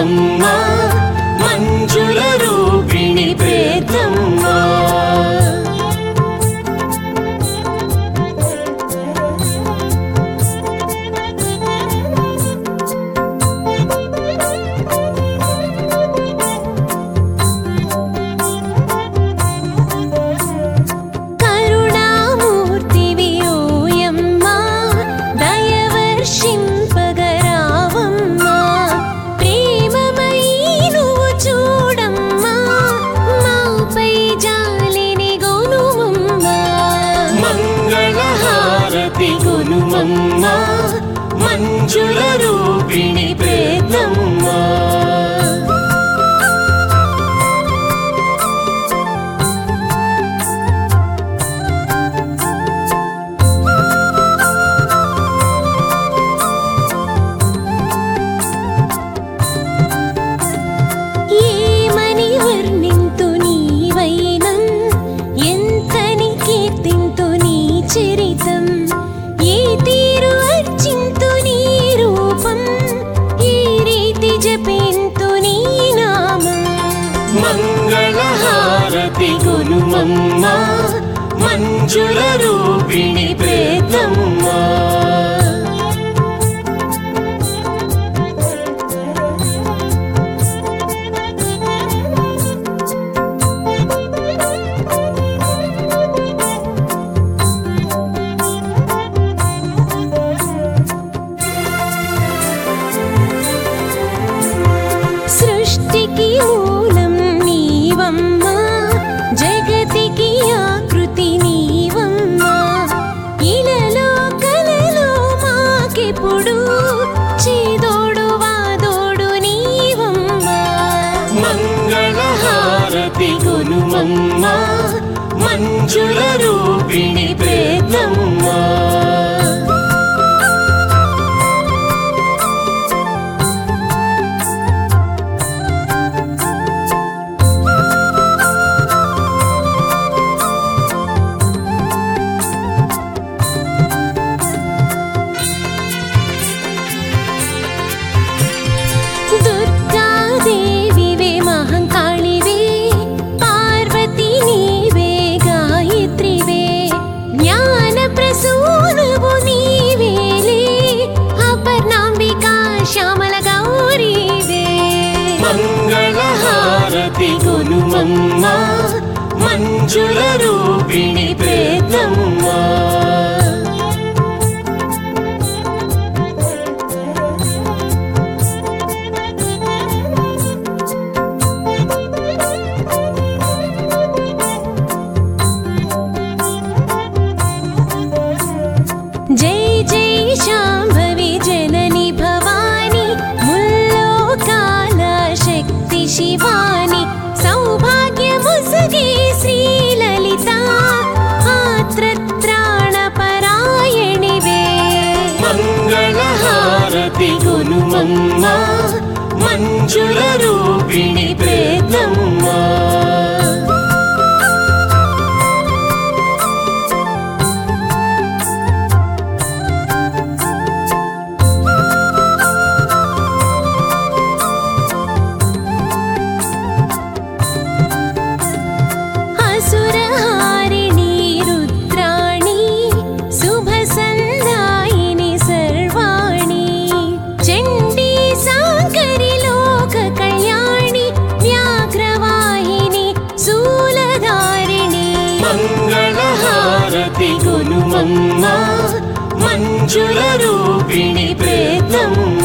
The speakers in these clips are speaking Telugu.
గునుమమ్మ మంజుల రూపిణి పేదమ్మ కరుణామూర్తివి ఓయమ్మా దయవర్షింపగరావమ్మా ప్రేమమయీ నువ్వు చూడమ్మా మాపై జాలిని గొనుమమ్మా మంగళహారతి గునుమమ్మ మంజుల రూపిణి పేదమ్మ ఏమని వర్ణింతు నీవైనం ఎంతని కీర్తింతు నీ చరితం ఏ తీరు అర్చింతు నీ రూపం ఏ రీతి జపింతు నీ నామం మంగళహారతి గునుమమ్మ మంజుల రూపిణి పేదమ్మ సృష్టికి మూలం నీవమ్మా జగతికి ఆకృతి నీవమ్మా ఇలలో కలలో మాకెప్పుడు చేదోడు వాదోడు నీవమ్మా మంగళహారతి గునుమమ్మ మంజుల రూపిణి పేదమ్మ దుర్గాదేవివే మహంకాళివే పార్వతి నీవే గాయత్రివే జ్ఞాన ప్రసూనవు నీవేలే అపర్ణాంబికా శ్యామల గౌరీవే మంగళహారతి గునుమమ్మ మంజుల రూపిణి పేదమ్మ जय जय शाम्भवी जननि भवानि मुल्लोकाला शक्ति शिवानि सौभाग्यमुसगे श्रीललिता आत्रत्राणपरायणि वे మంగళహారతి గునుమమ్మ మంజుల రూపిణి పేదమ్మ असुरहारिणि रुद्राणि शुभसन्धायिनि सर्वाणि चण्डी साङ्करि लोककल्याणि व्याघ्रवाहिनि शूलधारिणि మంగళహారతి గునుమమ్మ మంజుల రూపిణి పేదమ్మ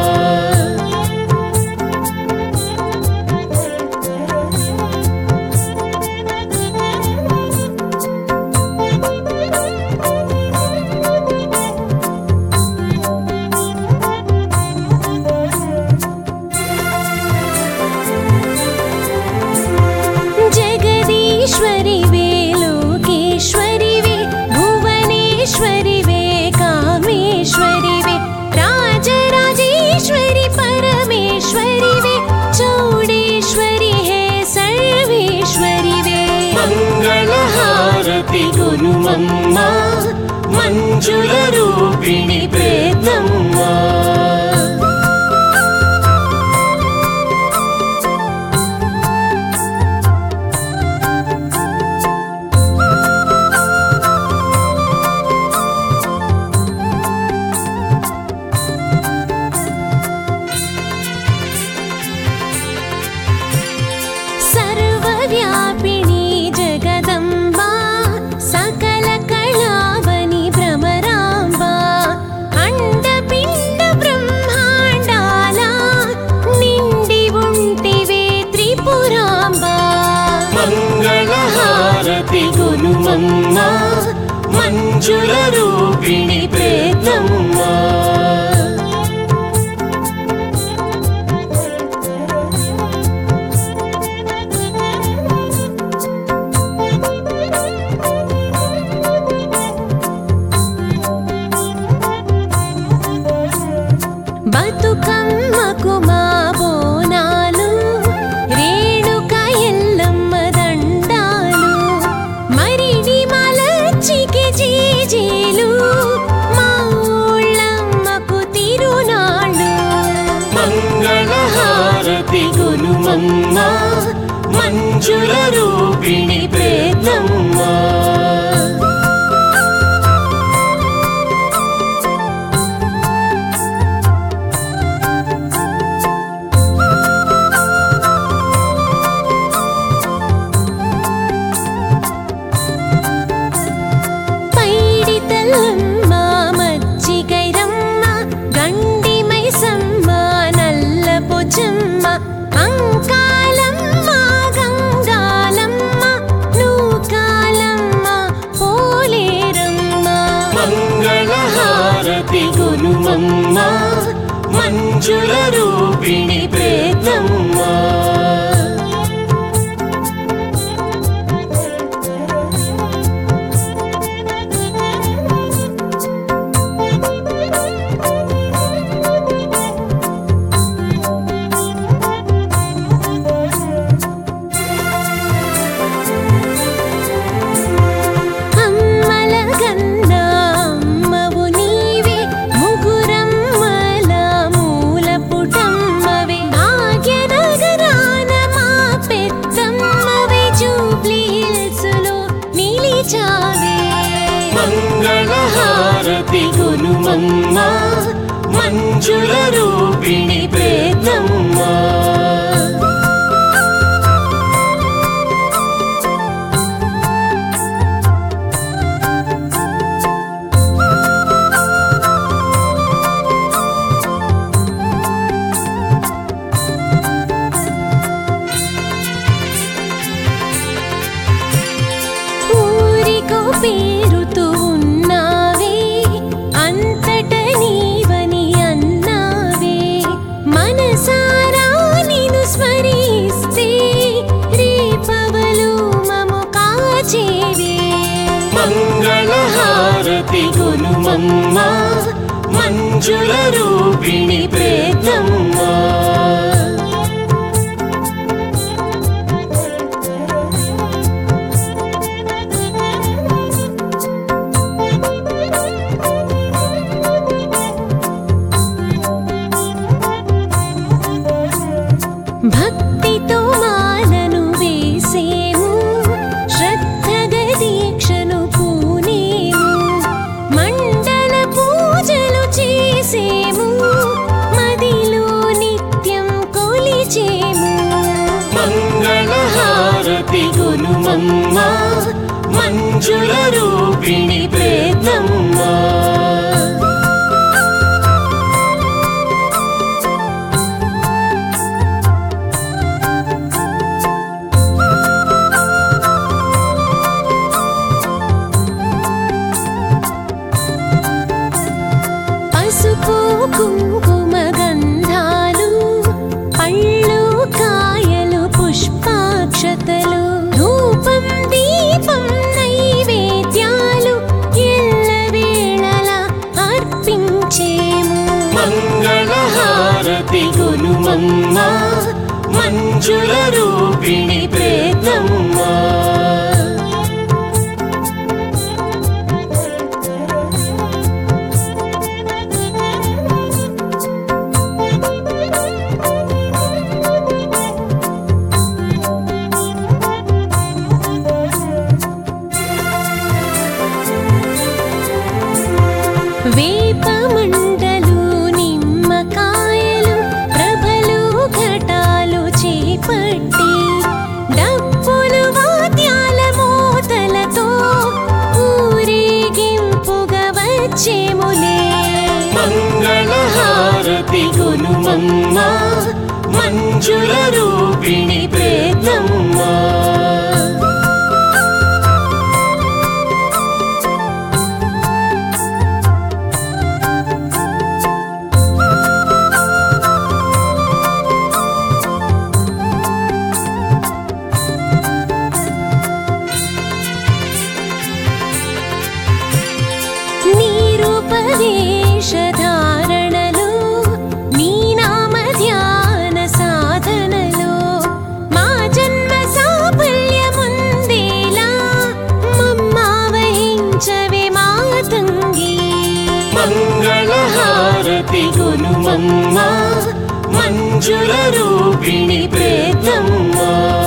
जगदीश्वरि वे लोकेश्वरि वे भुवनेश्वरि वे कामेश्वरि वे राजराजेश्वरि परमेश्वरि वे चौडेश्वरि हे सर्वेश्वरि वे మంగళహారతి గునుమమ్మ మంజుల రూపిణి పేదమ్మ మంజుల రూపిణి ప్రేతమ్మ బతుకమ్మకు మా బోనాలు రేణుక ఎల్లమ్మ దండాలు మరిడి మలచికి జీజీలు మా ఊళ్ళమ్మకు తిరునాళ్ళు మంగళహారతి గునుమమ్మ మంజుల రూపిణి ప్రేతమ్మ పైడి తల్లమ్మ మజ్జిగైరమ్మ గండి మైసమ్మ నల్ల పొచ్చమ్మ అంకాలమ్మ గంగాలమ్మ నూకాలమ్మ పోలేరమ్మ మంగళహారతి గునుమమ్మ మంజుల రూపిణి ప్రేతమ్మ అమ్మల గన్నా అమ్మవు నీవే ముగురమ్మల మూల పుటమ్మవే భాగ్యనగరాన మా పెద్దమ్మవే జూబ్లీ హిల్స్లో నిలిచావే మంగళహారతి గునుమమ్మ మంజుల రూపిణి ప్రేతమ్మ ఊరికో పేరుతో ఉన్నావే అంతట నీవని అన్నావే మనసారా నిన్ను స్మరిస్తే రేపవలు మము కాచేవే మంగళహారతి గునుమమ్మ మంజుల రూపిణి ప్రేతమ్మ భక్తితో మాలను వేసేము శ్రద్ధగా దీక్షను పూనేము మండల పూజలు చేసేము మదిలో నిత్యం కొలిచేము మంగళహారతి గునుమమ్మ మంజుల రూపిణి ప్రేతమ్మ పసుపు కుంకుమ గంధాలు పళ్ళు కాయలు పుష్పాక్షతలు ధూపం దీపం నైవేద్యాలు ఎల్లవేళలా అర్పించేము మంగళహారతి గునుమమ్మ మంజుల రూపిణి ప్రేతమ్మ వేప మండలు నిమ్మకాయలు ప్రభలు ఘటాలు చేపట్టి డప్పులు వాద్యాల మోతలతో ఊరేగింపుగా వచ్చేములే మంగళహారతి గునుమమ్మ మంజుల రూపిణి ప్రేతమ్మ మంగళహారతి గునుమమ్మ మంజుల రూపిణి ప్రేతమ్మ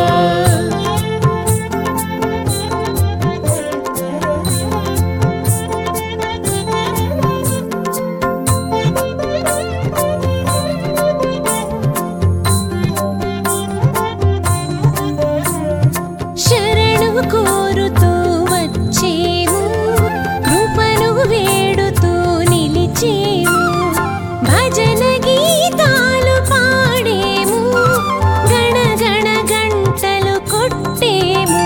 శరణు కోరుతూ వచ్చేము కృపను వేడుతూ నిలిచేము భజన గీతాలు పాడేము గణ గణ గంటలు కొట్టేము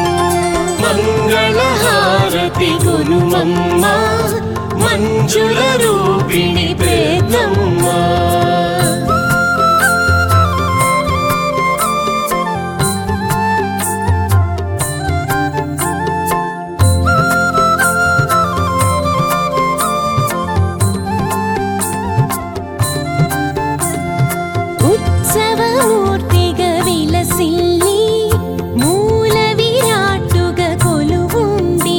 మంగళహారతి గునుమమ్మ మంజుల రూపిణి ప్రేతమ్మ ఉత్సవమూర్తిగా విలసిల్లి మూల విరాట్టుగా కొలువుండి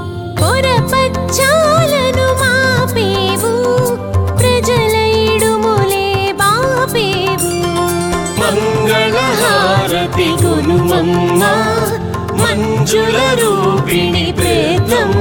పొరపచ్చాలను మాపేవు ప్రజల ఇడుములే బాపేవు మంగళహారతి గునుమమ్మ మంజుల రూపిణి ప్రేతమ్మ